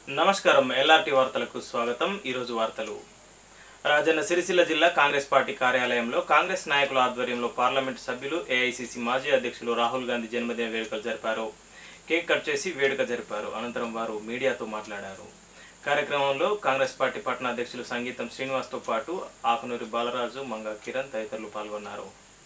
నమస్కారం ఎల్ఆర్టీ వార్తలకు స్వాగతం ఈరోజు వార్తలు రాజన్న సిరిసిల్ల జిల్లా కాంగ్రెస్ పార్టీ కార్యాలయంలో కాంగ్రెస్ నాయకుల ఆధ్వర్యంలో పార్లమెంటు సభ్యులు ఏఐసిసి మాజీ అధ్యక్షులు రాహుల్ గాంధీ జన్మదిన వేడుకలు జరిపారు కేక్ కట్ చేసి వేడుక జరిపారు అనంతరం వారు మీడియాతో మాట్లాడారు కార్యక్రమంలో కాంగ్రెస్ పార్టీ పట్టణ అధ్యక్షులు సంగీతం శ్రీనివాస్తో పాటు ఆకునూరి బాలరాజు మంగ కిరణ్ తదితరులు పాల్గొన్నారు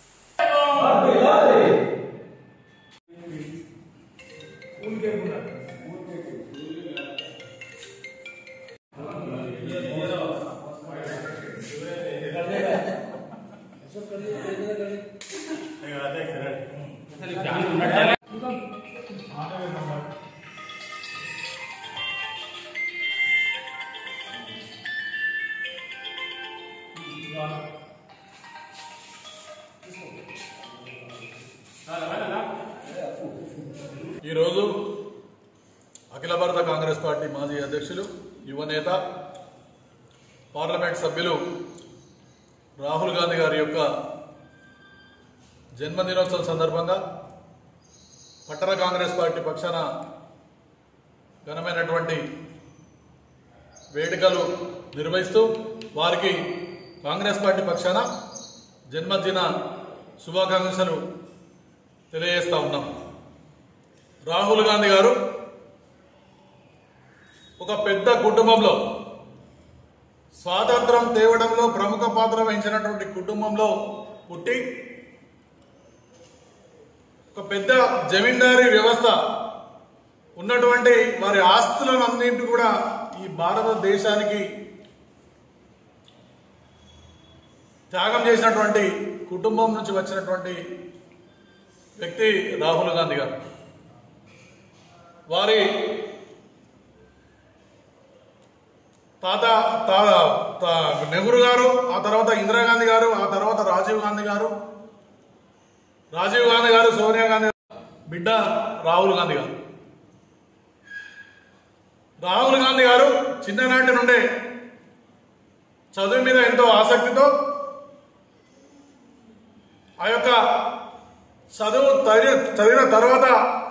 ఈరోజు అఖిల భారత కాంగ్రెస్ పార్టీ మాజీ అధ్యక్షులు యువనేత పార్లమెంట్ సభ్యులు రాహుల్ గాంధీ గారి యొక్క జన్మదినోత్సవం సందర్భంగా పట్టణ కాంగ్రెస్ పార్టీ పక్షాన ఘనమైనటువంటి వేడుకలు నిర్వహిస్తూ వారికి కాంగ్రెస్ పార్టీ పక్షాన జన్మదిన శుభాకాంక్షలు తెలియజేస్తా ఉన్నాం రాహుల్ గాంధీ గారు ఒక పెద్ద కుటుంబంలో స్వాతంత్రం తేవడంలో ప్రముఖ పాత్ర వహించినటువంటి కుటుంబంలో పుట్టి ఒక పెద్ద జమీందారీ వ్యవస్థ ఉన్నటువంటి వారి ఆస్తులను అన్నింటి కూడా ఈ భారతదేశానికి త్యాగం చేసినటువంటి కుటుంబం నుంచి వచ్చినటువంటి వ్యక్తి రాహుల్ గాంధీ గారు వారి తాత తా తా- నెహ్రూ గారు ఆ తర్వాత ఇందిరాగాంధీ గారు ఆ తర్వాత రాజీవ్ గాంధీ గారు రాజీవ్ గాంధీ గారు సోనియా గాంధీ బిడ్డ రాహుల్ గాంధీ గారు రాహుల్ గాంధీ గారు చిన్ననాటి నుండే చదువు మీద ఎంతో ఆసక్తితో ఆ యొక్క చదువు చదివి చదివిన తర్వాత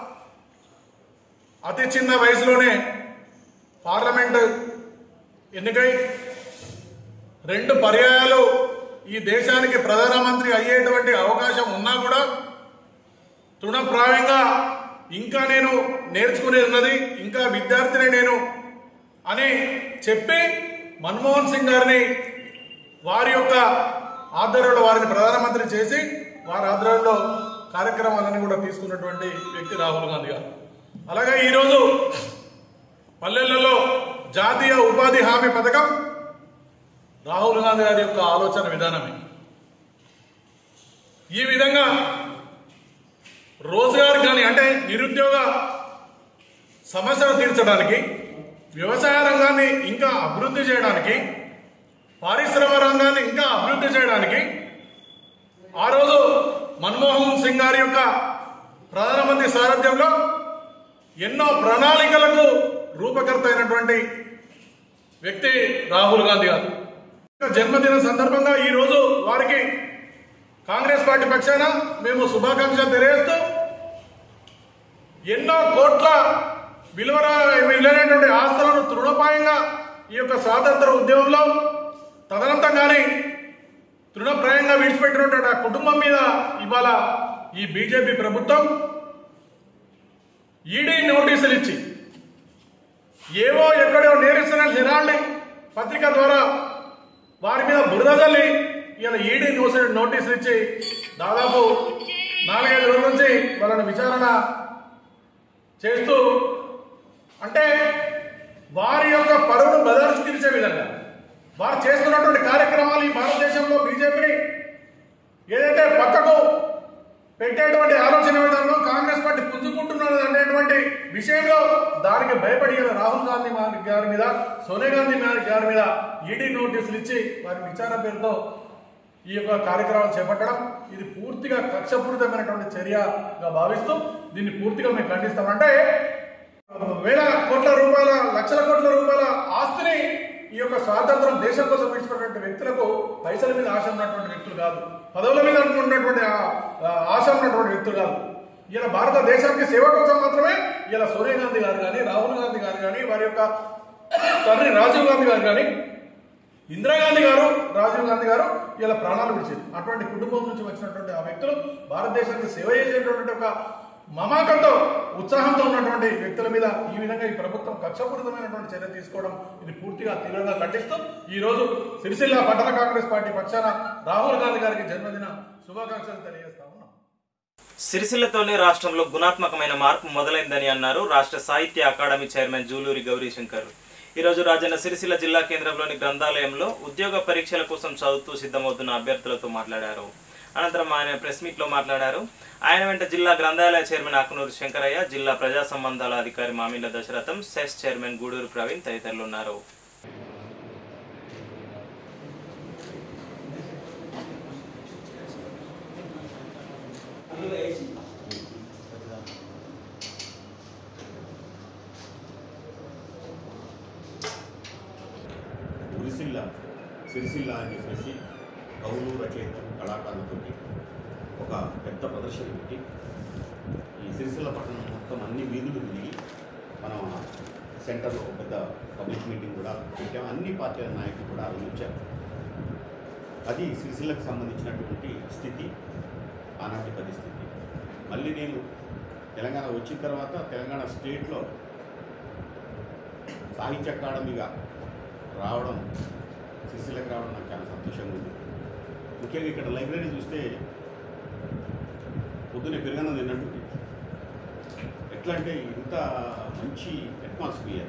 అతి చిన్న వయసులోనే పార్లమెంట్ ఎన్నికై రెండు పర్యాయాలు ఈ దేశానికి ప్రధానమంత్రి అయ్యేటువంటి అవకాశం ఉన్నా కూడా తృణప్రాయంగా ఇంకా నేను నేర్చుకునేది ఉన్నది ఇంకా విద్యార్థిని నేను అని చెప్పి మన్మోహన్ సింగ్ గారిని వారి యొక్క ఆధ్వర్యంలో వారిని ప్రధానమంత్రి చేసి వారి ఆధ్వర్యంలో కార్యక్రమాలను కూడా తీసుకున్నటువంటి వ్యక్తి రాహుల్ గాంధీ గారు అలాగే ఈరోజు పల్లెలలో జాతీయ ఉపాధి హామీ పథకం రాహుల్ గాంధీ గారి యొక్క ఆలోచన విధానమే ఈ విధంగా రోజుగారు కానీ అంటే నిరుద్యోగ సమస్యను తీర్చడానికి వ్యవసాయ రంగాన్ని ఇంకా అభివృద్ధి చేయడానికి పారిశ్రమ రంగాన్ని ఇంకా అభివృద్ధి చేయడానికి ఆ రోజు మన్మోహన్ సింగ్ గారి యొక్క ప్రధానమంత్రి సారథ్యంలో ఎన్నో ప్రణాళికలకు రూపకర్త అయినటువంటి వ్యక్తి రాహుల్ గాంధీ గారు జన్మదిన సందర్భంగా ఈ రోజు వారికి కాంగ్రెస్ పార్టీ పక్షాన మేము శుభాకాంక్షలు తెలియజేస్తూ ఎన్నో కోట్ల విలువ విలువైనటువంటి ఆస్తులను తృణపాయంగా ఈ యొక్క స్వాతంత్ర ఉద్యమంలో తదనంతంగానే తృణప్రాయంగా విడిచిపెట్టినటువంటి ఆ కుటుంబం మీద ఇవాళ ఈ బీజేపీ ప్రభుత్వం ఈడీ నోటీసులు ఇచ్చి ఏవో ఎక్కడో నేరిస్తున్న హెరాల్డ్ పత్రిక ద్వారా వారి మీద బురద చల్లి ఇలా ఈడీ నోటీసు నోటీసులు ఇచ్చి దాదాపు నాలుగైదు రోజుల నుంచి వాళ్ళని విచారణ చేస్తూ అంటే వారి యొక్క పరువును బదలు తీర్చే విధంగా వారు చేస్తున్నటువంటి కార్యక్రమాలు ఈ భారతదేశంలో బీజేపీని ఏదైతే పక్కకు పెట్టేటువంటి ఆలోచన విధానంలో కాంగ్రెస్ పార్టీ పుంజుకుంటున్నది అనేటువంటి విషయంలో దానికి భయపడి ఇలా రాహుల్ గాంధీ మా- గారి మీద సోనియా గాంధీ మా- గారి మీద ఈడీ నోటీసులు ఇచ్చి వారి విచారణ పేరుతో ఈ యొక్క కార్యక్రమం చేపట్టడం ఇది పూర్తిగా కక్షపూరితమైనటువంటి చర్యగా భావిస్తూ దీన్ని పూర్తిగా మేము ఖండిస్తాం అంటే వేల కోట్ల రూపాయల లక్షల కోట్ల రూపాయల ఆస్తిని ఈ యొక్క స్వాతంత్రం దేశం కోసం విడిచిపెట్టినటువంటి వ్యక్తులకు పైసల మీద ఆశ ఉన్నటువంటి వ్యక్తులు కాదు పదవుల మీద ఉన్నటువంటి ఆ- ఆ ఆశ ఉన్నటువంటి వ్యక్తులు కాదు ఇలా భారతదేశానికి సేవ కోసం మాత్రమే ఇలా సోనియా గాంధీ గారు కానీ రాహుల్ గాంధీ గారు కానీ వారి యొక్క తండ్రి రాజీవ్ గాంధీ గారు కానీ ఇందిరాగాంధీ గారు రాజీవ్ గాంధీ గారు ఇలా ప్రాణాలు విడిచారు అటువంటి కుటుంబం నుంచి వచ్చినటువంటి ఆ వ్యక్తులు భారతదేశానికి సేవ చేసేటటువంటి ఒక మమాకంతో ఉత్సాహంతో ఉన్నటువంటి వ్యక్తుల మీద ఈ విధంగా ఈ ప్రభుత్వం కక్షపూరితమైనటువంటి చర్య తీసుకోవడం ఇది పూర్తిగా తీవ్రంగా ఖండిస్తూ ఈ రోజు సిరిసిల్ల పట్టణ కాంగ్రెస్ పార్టీ పక్షాన రాహుల్ గాంధీ గారికి జన్మదిన శుభాకాంక్షలు తెలియజేస్తా ఉన్నాం సిరిసిల్లతోనే రాష్ట్రంలో గుణాత్మకమైన మార్పు మొదలైందని అన్నారు రాష్ట్ర సాహిత్య అకాడమీ చైర్మన్ జూలూరి గౌరీశంకర్ ఈరోజు రాజన్న సిరిసిల్ల జిల్లా కేంద్రంలోని గ్రంథాలయంలో ఉద్యోగ పరీక్షల కోసం చదువుతూ సిద్ధమవుతున్న అభ్యర్థులతో మాట్లాడారు అనంతరం ఆయన ప్రెస్ మీట్లో మాట్లాడారు ఆయన వెంట జిల్లా గ్రంథాలయ చైర్మన్ ఆకునూరు శంకరయ్య జిల్లా ప్రజా సంబంధాల అధికారి మామిళ్ళ దశరథం సెస్ చైర్మన్ గూడూరు ప్రవీణ్ తదితరులు ఉన్నారు ఉరిసిల్ల సిరిసిల్ల అని చెప్పేసి కవులు రచయితలు కళాకారులతో ఒక పెద్ద ప్రదర్శన పెట్టి ఈ సిరిసిల్ల పట్టణం మొత్తం అన్ని వీధులు తిరిగి మనం సెంటర్లో ఒక పెద్ద పబ్లిక్ మీటింగ్ కూడా పెట్టాం అన్ని పార్టీల నాయకులు కూడా ఆలోచించారు అది సిరిసిల్లకు సంబంధించినటువంటి స్థితి ఆనాటి పరిస్థితి మళ్ళీ నేను తెలంగాణ వచ్చిన తర్వాత తెలంగాణ స్టేట్లో సాహిత్య అకాడమీగా రావడం సిరిసిల్లకు రావడం నాకు చాలా సంతోషంగా ఉంది ముఖ్యంగా ఇక్కడ లైబ్రరీ చూస్తే పొద్దునే పెరగన తిన్నట్టుంది ఎట్లా అంటే ఇంత మంచి అట్మాస్ఫియర్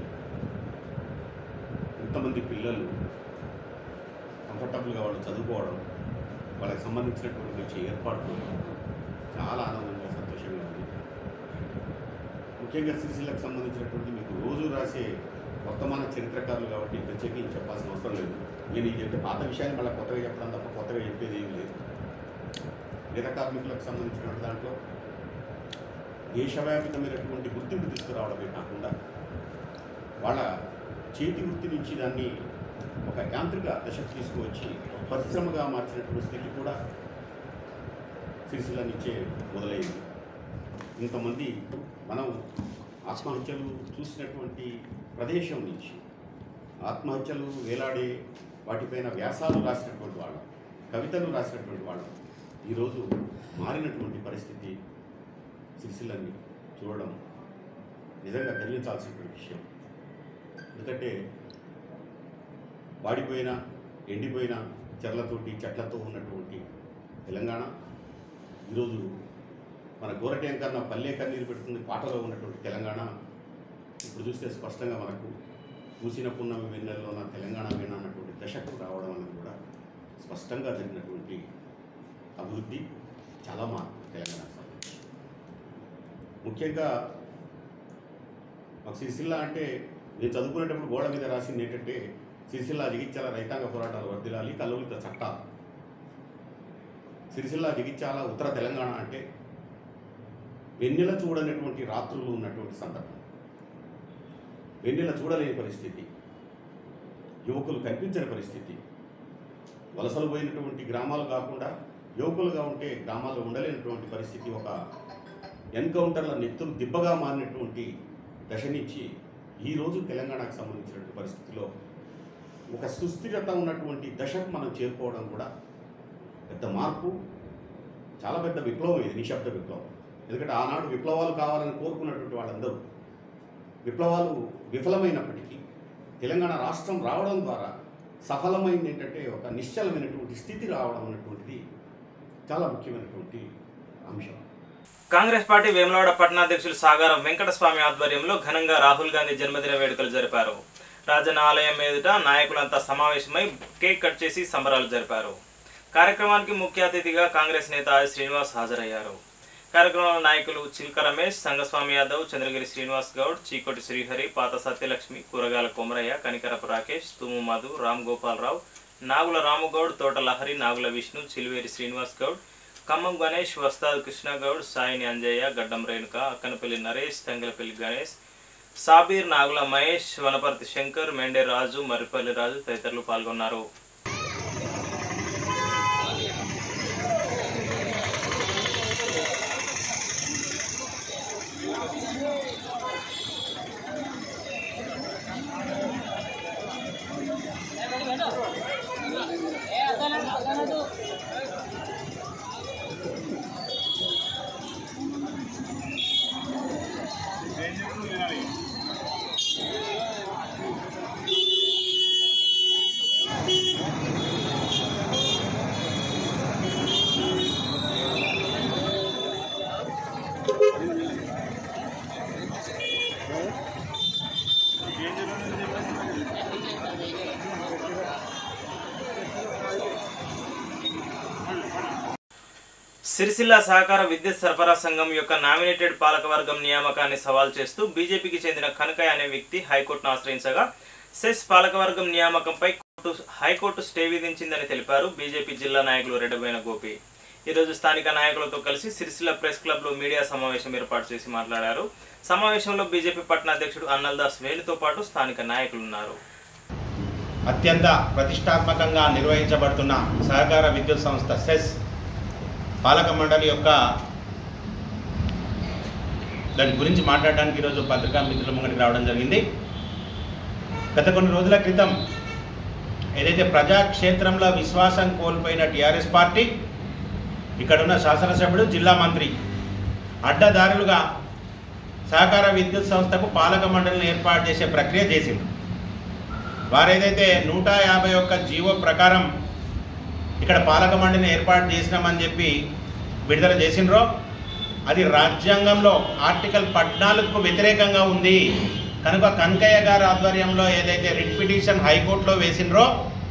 ఇంతమంది పిల్లలు కంఫర్టబుల్గా వాళ్ళు చదువుకోవడం వాళ్ళకి సంబంధించినటువంటి మంచి ఏర్పాట్లు చాలా ఆనందంగా సంతోషంగా ఉంది ముఖ్యంగా సిరిసిల్లకు సంబంధించినటువంటి మీకు రోజు రాసే వర్తమాన చరిత్రకారులు కాబట్టి ప్రత్యేకించి చెప్పాల్సిన అవసరం లేదు నేను ఇది చెప్పే పాత విషయాన్ని మళ్ళీ కొత్తగా చెప్పడం తప్ప కొత్తగా చెప్పేది ఏం లేదు గీత కార్మికులకు సంబంధించినటువంటి దాంట్లో దేశవ్యాపితమైనటువంటి గుర్తింపు తీసుకురావడమే కాకుండా వాళ్ళ చేతి వృత్తి నుంచి దాన్ని ఒక యాంత్రిక దశకు తీసుకువచ్చి ఒక పరిశ్రమగా మార్చినటువంటి స్థితి కూడా సిరిసిల్ల నుంచే మొదలైంది ఇంతమంది మనం ఆత్మహత్యలు చూసినటువంటి ప్రదేశం నుంచి ఆత్మహత్యలు వేలాడే వాటిపైన వ్యాసాలు రాసినటువంటి వాళ్ళు కవితలు రాసినటువంటి వాళ్ళు ఈరోజు మారినటువంటి పరిస్థితి సిరిసిల్లని చూడడం నిజంగా గర్వించాల్సినటువంటి విషయం ఎందుకంటే వాడిపోయిన ఎండిపోయిన చెర్లతోటి చెట్లతో ఉన్నటువంటి తెలంగాణ ఈరోజు మన గోరటేం కన్నా పల్లె కన్నీరు పెడుతుంది పాటలో ఉన్నటువంటి తెలంగాణ ఇప్పుడు చూస్తే స్పష్టంగా మనకు పూసిన పున్నమి వెన్నెల్లో నా తెలంగాణ వీణ అన్నటువంటి దశకు రావడం అనేది కూడా స్పష్టంగా జరిగినటువంటి అభివృద్ధి చాలా మార్పు తెలంగాణకు సంబంధించి ముఖ్యంగా మాకు సిరిసిల్ల అంటే నేను చదువుకునేటప్పుడు గోడ మీద రాసింది ఏంటంటే సిరిసిల్ల జగిత్యాల రైతాంగ పోరాటాలు వర్దిలాలి కల్లులిత చట్టాలు సిరిసిల్ల జగిత్యాల ఉత్తర తెలంగాణ అంటే వెన్నెల చూడనటువంటి రాత్రులు ఉన్నటువంటి సందర్భం వెన్నెల చూడలేని పరిస్థితి యువకులు కనిపించని పరిస్థితి వలసలు పోయినటువంటి గ్రామాలు కాకుండా యువకులుగా ఉంటే గ్రామాల్లో ఉండలేనటువంటి పరిస్థితి ఒక ఎన్కౌంటర్ల నెత్తులు దిబ్బగా మారినటువంటి దశ నుంచి ఈరోజు తెలంగాణకు సంబంధించినటువంటి పరిస్థితిలో ఒక సుస్థిరత ఉన్నటువంటి దశకు మనం చేరుకోవడం కూడా పెద్ద మార్పు చాలా పెద్ద విప్లవం ఇది నిశ్శబ్ద విప్లవం ఎందుకంటే ఆనాడు విప్లవాలు కావాలని కోరుకున్నటువంటి వాళ్ళందరూ విప్లవాలు విఫలమైనప్పటికీ తెలంగాణ రాష్ట్రం రావడం ద్వారా సఫలమైంది ఏంటంటే ఒక నిశ్చలమైనటువంటి స్థితి రావడం అన్నటువంటిది చాలా ముఖ్యమైనటువంటి అంశం కాంగ్రెస్ పార్టీ వేములవాడ పట్టణాధ్యక్షులు సాగారం వెంకటస్వామి ఆధ్వర్యంలో ఘనంగా రాహుల్ గాంధీ జన్మదిన వేడుకలు జరిపారు రాజన్న ఆలయం ఎదుట నాయకులంతా సమావేశమై కేక్ కట్ చేసి సంబరాలు జరిపారు కార్యక్రమానికి ముఖ్య అతిథిగా కాంగ్రెస్ నేత ఆది శ్రీనివాస్ హాజరయ్యారు కార్యక్రమంలో నాయకులు చిల్క రమేష్ సంగస్వామి యాదవ్ చంద్రగిరి శ్రీనివాస్ గౌడ్ చీకోటి శ్రీహరి పాత సత్యలక్ష్మి కూరగాయల కొమరయ్య కనికరపు రాకేష్ తుము మధు రామ్ గోపాలరావు నాగుల రాముగౌడ్ తోట లహరి నాగుల విష్ణు చిలివేరి శ్రీనివాస్ గౌడ్ ఖమ్మం గణేష్ వస్తాద్ కృష్ణగౌడ్ సాయిని అంజయ్య గడ్డం రేణుక అక్కనపల్లి నరేష్ తంగలపల్లి గణేష్ సాబీర్ నాగుల మహేష్ వనపర్తి శంకర్ మెండే రాజు మర్రిపల్లి రాజు తదితరులు పాల్గొన్నారు సిరిసిల్ల సహకార విద్యుత్ సరఫరా సంఘం యొక్క నామినేటెడ్ పాలకవర్గం నియామకాన్ని సవాల్ చేస్తూ బీజేపీకి చెందిన కనకయ్య అనే వ్యక్తి హైకోర్టును ఆశ్రయించగా సెస్ పాలకవర్గం నియామకంపై కోర్టు హైకోర్టు స్టే విధించిందని తెలిపారు బీజేపీ జిల్లా నాయకులు రెడ్డబోయిన గోపి ఈరోజు స్థానిక నాయకులతో కలిసి సిరిసిల్ల ప్రెస్ క్లబ్లో మీడియా సమావేశం ఏర్పాటు చేసి మాట్లాడారు సమావేశంలో బీజేపీ పట్టణ అధ్యక్షుడు అన్నల్దాస్ వేణుతో పాటు స్థానిక నాయకులు ఉన్నారు అత్యంత ప్రతిష్టాత్మకంగా నిర్వహించబడుతున్న సహకార విద్యుత్ సంస్థ సెస్ పాలక మండలి యొక్క దాని గురించి మాట్లాడడానికి ఈరోజు పత్రికా మిత్రుల ముంగడికి రావడం జరిగింది గత కొన్ని రోజుల క్రితం ఏదైతే ప్రజాక్షేత్రంలో విశ్వాసం కోల్పోయిన టీఆర్ఎస్ పార్టీ ఇక్కడున్న శాసనసభ్యుడు జిల్లా మంత్రి అడ్డదారులుగా సహకార విద్యుత్ సంస్థకు పాలక మండలిని ఏర్పాటు చేసే ప్రక్రియ చేసింది వారేదైతే నూట యాభై ఒక్క జీవో ప్రకారం ఇక్కడ పాలక మండలిని ఏర్పాటు చేసినామని చెప్పి విడుదల చేసినరో అది రాజ్యాంగంలో ఆర్టికల్ పద్నాలుగుకు వ్యతిరేకంగా ఉంది కనుక కనకయ్య గారి ఆధ్వర్యంలో ఏదైతే రిట్ పిటిషన్ హైకోర్టులో వేసినరో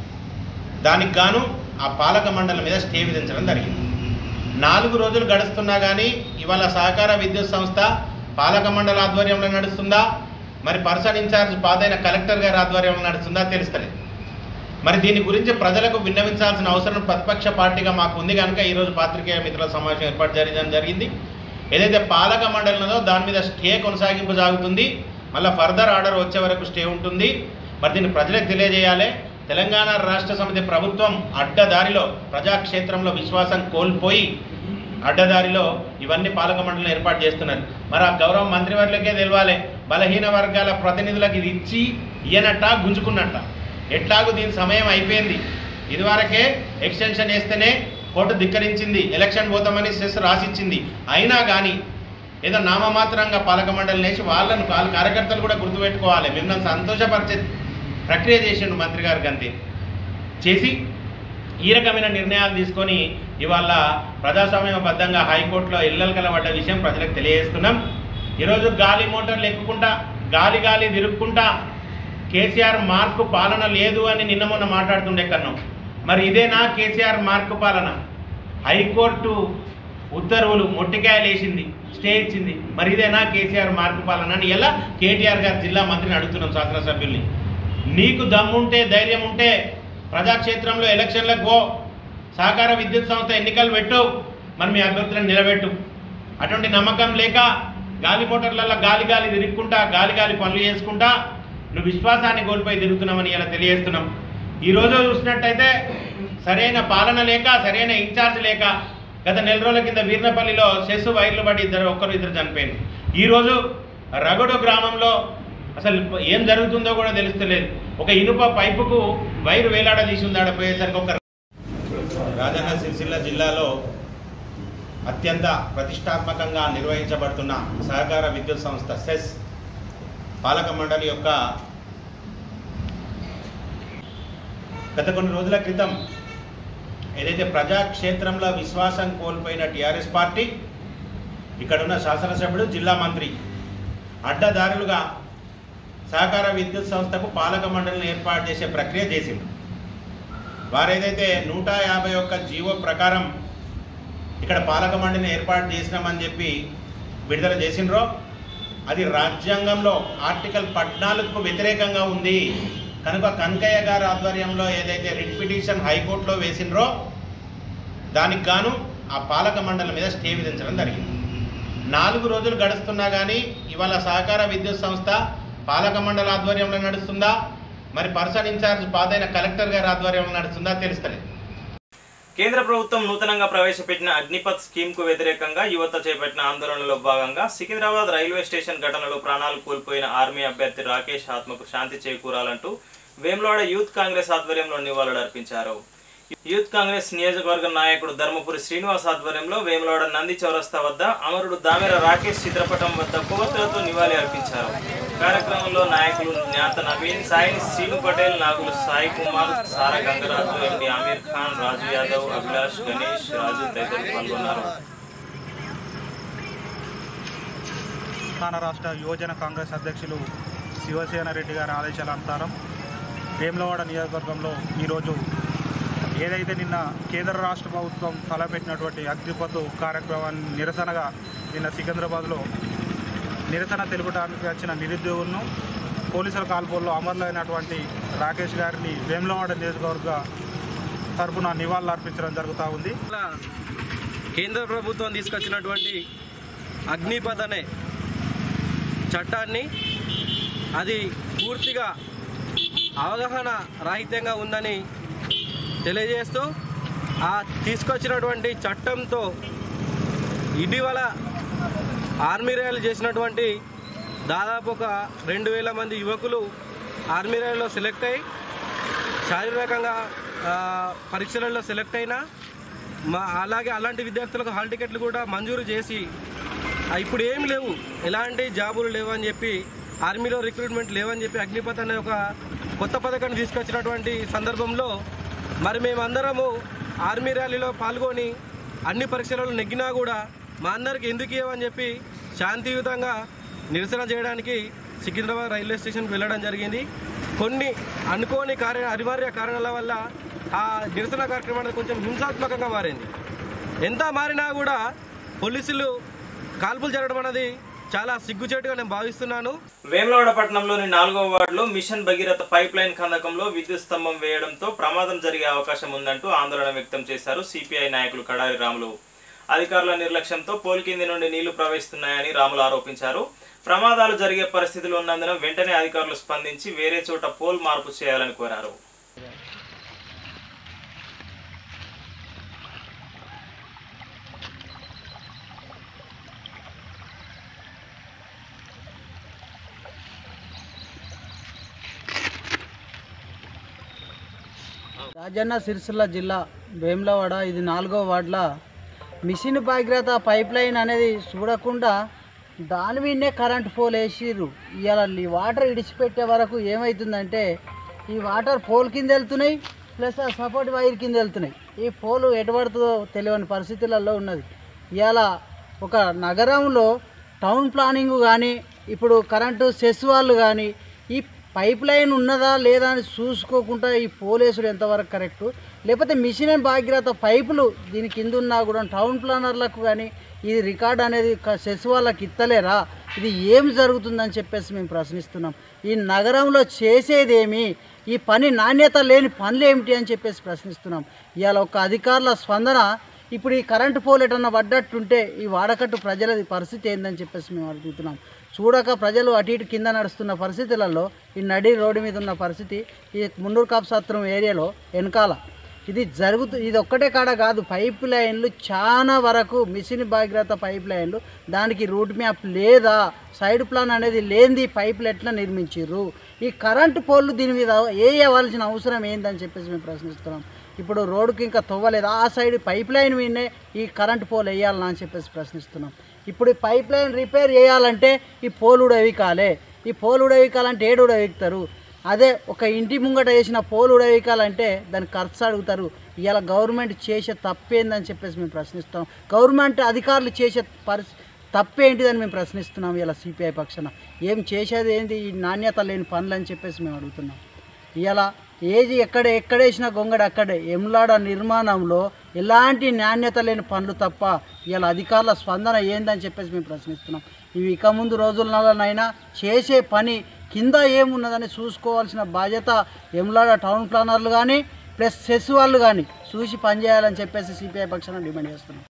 దానికి గాను ఆ పాలక మండలి మీద స్టే విధించడం జరిగింది నాలుగు రోజులు గడుస్తున్నా కానీ ఇవాళ సహకార విద్యుత్ సంస్థ పాలక మండలి ఆధ్వర్యంలో నడుస్తుందా మరి పర్సన్ ఇన్ఛార్జ్ పాదైన కలెక్టర్ గారి ఆధ్వర్యంలో నడుస్తుందా తెలుస్తలేదు మరి దీని గురించి ప్రజలకు విన్నవించాల్సిన అవసరం ప్రతిపక్ష పార్టీగా మాకు ఉంది కనుక ఈరోజు పాత్రికేయ మిత్రుల సమావేశం ఏర్పాటు చేయడం జరిగింది ఏదైతే పాలక మండలి ఉన్నదో దాని మీద స్టే కొనసాగింపు సాగుతుంది మళ్ళీ ఫర్దర్ ఆర్డర్ వచ్చే వరకు స్టే ఉంటుంది మరి దీన్ని ప్రజలకు తెలియజేయాలి తెలంగాణ రాష్ట్ర సమితి ప్రభుత్వం అడ్డదారిలో ప్రజాక్షేత్రంలో విశ్వాసం కోల్పోయి అడ్డదారిలో ఇవన్నీ పాలక మండలిని ఏర్పాటు చేస్తున్నారు మరి ఆ గౌరవ మంత్రివర్లకే తెలవాలి బలహీన వర్గాల ప్రతినిధులకు ఇది ఇచ్చి ఇయ్యనట్ట గుంజుకున్నట్ట ఎట్లాగూ దీని సమయం అయిపోయింది ఇదివరకే ఎక్స్టెన్షన్ వేస్తేనే కోర్టు ధిక్కరించింది ఎలక్షన్ పోతామని సెస్ రాసిచ్చింది అయినా కానీ ఏదో నామమాత్రంగా పాలక మండలి వేసి వాళ్ళను వాళ్ళ కార్యకర్తలు కూడా గుర్తుపెట్టుకోవాలి మిమ్మల్ని సంతోషపరిచే ప్రక్రియ చేసిండు మంత్రి గారికి అంతే చేసి ఈ రకమైన నిర్ణయాలు తీసుకొని ఇవాళ ప్రజాస్వామ్యబద్ధంగా హైకోర్టులో ఇళ్ళలు కలబడ్డ విషయం ప్రజలకు తెలియజేస్తున్నాం ఈరోజు గాలి మోటార్లు ఎక్కుకుంటా గాలి గాలి తిరుక్కుంటా కేసీఆర్ మార్కు పాలన లేదు అని నిన్న మొన్న మాట్లాడుతుండే కన్నాం మరి ఇదేనా కేసీఆర్ మార్కు పాలన హైకోర్టు ఉత్తర్వులు మొట్టికాయలు వేసింది స్టే ఇచ్చింది మరి ఇదేనా కేసీఆర్ మార్కు పాలన అని ఎలా కేటీఆర్ గారు జిల్లా మంత్రిని అడుగుతున్నాం శాసనసభ్యుల్ని నీకు దమ్ముంటే ధైర్యం ఉంటే ప్రజాక్షేత్రంలో ఎలక్షన్లకు పో సహకార విద్యుత్ సంస్థ ఎన్నికలు పెట్టు మరి మీ అభ్యర్థులను నిలబెట్టు అటువంటి నమ్మకం లేక గాలి మోటార్లలో గాలి గాలి తిరుగుకుంటా గాలి గాలి పనులు చేసుకుంటా నువ్వు విశ్వాసాన్ని కోల్పోయి తిరుగుతున్నామని ఇలా తెలియజేస్తున్నాం ఈ రోజు చూసినట్టయితే సరైన పాలన లేక సరైన ఇన్ఛార్జ్ లేక గత నెల రోజుల కింద వీర్నపల్లిలో సెస్ వైర్లు పడి ఇద్దరు ఒక్కరు ఇద్దరు చనిపోయారు ఈరోజు రగడు గ్రామంలో అసలు ఏం జరుగుతుందో కూడా తెలుస్తలేదు ఒక ఇనుప పైపుకు వైరు వేలాడదీసి ఉంది ఆడ పోయేసరికి ఒక రాజన్న సిరిసిల్ల జిల్లాలో అత్యంత ప్రతిష్టాత్మకంగా నిర్వహించబడుతున్న సహకార విద్యుత్ సంస్థ సెస్ పాలక మండలి యొక్క గత కొన్ని రోజుల క్రితం ఏదైతే ప్రజాక్షేత్రంలో విశ్వాసం కోల్పోయిన టీఆర్ఎస్ పార్టీ ఇక్కడున్న శాసనసభ్యుడు జిల్లా మంత్రి అడ్డదారులుగా సహకార విద్యుత్ సంస్థకు పాలక మండలిని ఏర్పాటు చేసే ప్రక్రియ చేసింది వారేదైతే నూట యాభై ఒక్క జీవో ప్రకారం ఇక్కడ పాలక మండలిని ఏర్పాటు చేసినామని చెప్పి విడుదల చేసినరో అది రాజ్యాంగంలో ఆర్టికల్ పద్నాలుగుకు వ్యతిరేకంగా ఉంది కనుక కనకయ్య గారి ఆధ్వర్యంలో ఏదైతే రిట్ పిటిషన్ హైకోర్టులో వేసినరో దానికి గాను ఆ పాలక మండలి మీద స్టే విధించడం జరిగింది నాలుగు రోజులు గడుస్తున్నా కానీ ఇవాళ సహకార విద్యుత్ సంస్థ పాలక మండలి ఆధ్వర్యంలో నడుస్తుందా మరి పర్సన్ ఇన్ఛార్జ్ పాదైన కలెక్టర్ గారి ఆధ్వర్యంలో నడుస్తుందా తెలుస్తలేదు కేంద్ర ప్రభుత్వం నూతనంగా ప్రవేశపెట్టిన అగ్నిపథ్ స్కీమ్ కు వ్యతిరేకంగా యువత చేపట్టిన ఆందోళనలో భాగంగా సికింద్రాబాద్ రైల్వే స్టేషన్ ఘటనలో ప్రాణాలు కోల్పోయిన ఆర్మీ అభ్యర్థి రాకేష్ ఆత్మకు శాంతి చేకూరాలంటూ వేములవాడ యూత్ కాంగ్రెస్ ఆధ్వర్యంలో నివాళులర్పించారు యూత్ కాంగ్రెస్ నియోజకవర్గ నాయకుడు ధర్మపురి శ్రీనివాస్ ఆధ్వర్యంలో వేములవాడ నంది చౌరస్తా వద్ద అమరుడు దామెర రాకేష్ చిత్రపటం వద్ద కొవ్వొత్తులతో నివాళి అర్పించారు కార్యక్రమంలో నాయకులు జ్ఞాత నవీన్ సాయిని శ్రీను పటేల్ నాగులు సాయి కుమార్ సారా గంగరాజు ఎంపీ ఆమీర్ ఖాన్ రాజు యాదవ్ అభిలాష్ గణేష్ రాజు తదితరులు పాల్గొన్నారు తెలంగాణ రాష్ట్ర యువజన కాంగ్రెస్ అధ్యక్షులు శివసేన రెడ్డి గారి ఆదేశాల అనుసారం వేములవాడ నియోజకవర్గంలో ఈరోజు ఏదైతే నిన్న కేంద్ర రాష్ట్ర ప్రభుత్వం తలపెట్టినటువంటి అగ్నిపథ్ కార్యక్రమాన్ని నిరసనగా నిన్న సికింద్రాబాద్లో నిరసన తెలుపడానికి వచ్చిన నిరుద్యోగులను పోలీసుల కాల్పుల్లో అమరులైనటువంటి రాకేష్ గారిని వేములవాడ నియోజకవర్గ తరపున నివాళులు అర్పించడం జరుగుతూ ఉంది ఇలా కేంద్ర ప్రభుత్వం తీసుకొచ్చినటువంటి అగ్నిపథ్ అనే చట్టాన్ని అది పూర్తిగా అవగాహన రాహిత్యంగా ఉందని తెలియజేస్తూ ఆ తీసుకొచ్చినటువంటి చట్టంతో ఇటీవల ఆర్మీ ర్యాలీ చేసినటువంటి దాదాపు ఒక రెండు వేల మంది యువకులు ఆర్మీ ర్యాలీలో సెలెక్ట్ అయ్యి శారీరకంగా ఆ, పరీక్షలలో సెలెక్ట్ అయినా మా అలాగే అలాంటి విద్యార్థులకు హాల్ టికెట్లు కూడా మంజూరు చేసి ఆ, ఇప్పుడు ఏం లేవు ఎలాంటి జాబులు లేవని చెప్పి ఆర్మీలో రిక్రూట్మెంట్ లేవని చెప్పి అగ్నిపథ్ అనే ఒక కొత్త పథకాన్ని తీసుకొచ్చినటువంటి సందర్భంలో మరి మేమందరము ఆర్మీ ర్యాలీలో పాల్గొని అన్ని పరీక్షలలో నెగ్గినా కూడా మా అందరికి ఎందుకు ఇవ్వని చెప్పి శాంతియుతంగా నిరసన చేయడానికి సికింద్రాబాద్ రైల్వే స్టేషన్కి వెళ్ళడం జరిగింది కొన్ని అనుకోని కార్య అనివార్య కారణాల వల్ల ఆ నిరసన కార్యక్రమం అనేది కొంచెం హింసాత్మకంగా మారింది ఎంత మారినా కూడా పోలీసులు కాల్పులు జరగడం అనేది చాలా సిగ్గుచేటుగా నేను భావిస్తున్నాను వేములవాడ పట్టణంలోని నాలుగవ వార్డులో మిషన్ భగీరథ పైప్ లైన్ కందకంలో విద్యుత్ స్తంభం వేయడంతో ప్రమాదం జరిగే అవకాశం ఉందంటూ ఆందోళన వ్యక్తం చేశారు సిపిఐ నాయకులు కడారి రాములు అధికారుల నిర్లక్ష్యంతో పోల్ కింది నుండి నీళ్లు ప్రవహిస్తున్నాయని రాములు ఆరోపించారు ప్రమాదాలు జరిగే పరిస్థితులు ఉన్నందున వెంటనే అధికారులు స్పందించి వేరే చోట పోల్ మార్పు చేయాలని కోరారు రాజన్న సిరిసిల్ల జిల్లా వేములవాడ ఇది నాలుగో వార్డుల మిషన్ భాగీరథ పైప్ లైన్ అనేది చూడకుండా దాని మీదనే కరెంట్ పోల్ వేసిర్రు ఇవాళ ఈ వాటర్ ఇడిచిపెట్టే వరకు ఏమవుతుందంటే ఈ వాటర్ పోల్ కింద వెళ్తున్నాయి ప్లస్ ఆ సపోర్ట్ వైర్ కింద వెళ్తున్నాయి ఈ పోలు ఎటుపడుతుందో తెలియని పరిస్థితులలో ఉన్నది ఇవాళ ఒక నగరంలో టౌన్ ప్లానింగ్ కానీ ఇప్పుడు కరెంటు సెస్ వాళ్ళు కానీ ఈ పైప్ లైన్ ఉన్నదా లేదా అని చూసుకోకుండా ఈ పోలేసుడు ఎంతవరకు కరెక్టు లేకపోతే మిషన్ అండ్ భాగీరథ పైపులు దీని కింద ఉన్నా కూడా టౌన్ ప్లానర్లకు కానీ ఇది రికార్డ్ అనేది క- సెస్ వాళ్ళకి ఇత్తలేరా ఇది ఏం జరుగుతుందని చెప్పేసి మేము ప్రశ్నిస్తున్నాం ఈ నగరంలో చేసేదేమి ఈ పని నాణ్యత లేని పనులు ఏమిటి అని చెప్పేసి ప్రశ్నిస్తున్నాం ఇవాళ ఒక అధికారుల స్పందన ఇప్పుడు ఈ కరెంటు పోల్ ఎటన్నా పడ్డట్టుంటే ఈ వాడకట్టు ప్రజలది పరిస్థితి ఏందని చెప్పేసి మేము అడుగుతున్నాం చూడక ప్రజలు అటు ఇటు కింద నడుస్తున్న పరిస్థితులలో ఈ నడి రోడ్డు మీద ఉన్న పరిస్థితి ఈ మున్నూరు కాపుసత్రం ఏరియాలో వెనకాల ఇది జరుగుతు ఇది ఒక్కటే కాడ కాదు పైప్ లైన్లు చాలా వరకు మిషన్ భాగీరథ పైప్ లైన్లు దానికి రూట్ మ్యాప్ లేదా సైడ్ ప్లాన్ అనేది లేనిది పైపులు ఎట్లా నిర్మించారు ఈ కరెంటు పోల్లు దీని మీద వేయవలసిన అవసరం ఏందని చెప్పేసి మేము ప్రశ్నిస్తున్నాం ఇప్పుడు రోడ్డుకి ఇంకా తవ్వలేదు ఆ సైడ్ పైప్ లైన్ మీదనే ఈ కరెంటు పోల్ వేయాలనా అని చెప్పేసి ప్రశ్నిస్తున్నాం ఇప్పుడు ఈ పైప్ లైన్ రిపేర్ చేయాలంటే ఈ పోల్ ఉడవికాలే ఈ పోల్ ఉడవికాలంటే ఏడు ఉడవికుతారు అదే ఒక ఇంటి ముంగట వేసిన పోల్ ఉడవికాలంటే దానికి ఖర్చు అడుగుతారు ఇవాళ గవర్నమెంట్ చేసే తప్పేందని చెప్పేసి మేము ప్రశ్నిస్తాం గవర్నమెంట్ అధికారులు చేసే పరిస్థితి తప్పేంటిదని మేము ప్రశ్నిస్తున్నాం ఇలా సిపిఐ పక్షాన ఏం చేసేది ఏంటి ఈ నాణ్యత లేని పనులు అని చెప్పేసి మేము అడుగుతున్నాం ఇలా ఏది ఎక్కడ ఎక్కడేసినా గొంగడ అక్కడే ఎమ్లాడ నిర్మాణంలో ఎలాంటి నాణ్యత లేని పనులు తప్ప ఇలా అధికారుల స్పందన ఏందని చెప్పేసి మేము ప్రశ్నిస్తున్నాం ఇవి ఇక ముందు రోజులనైనా చేసే పని కింద ఏమున్నదని చూసుకోవాల్సిన బాధ్యత ఎమ్లాడ టౌన్ ప్లానర్లు కానీ ప్లస్ సెస్ వాళ్ళు కానీ చూసి పనిచేయాలని చెప్పేసి సిపిఐ పక్షాన డిమాండ్ చేస్తున్నాం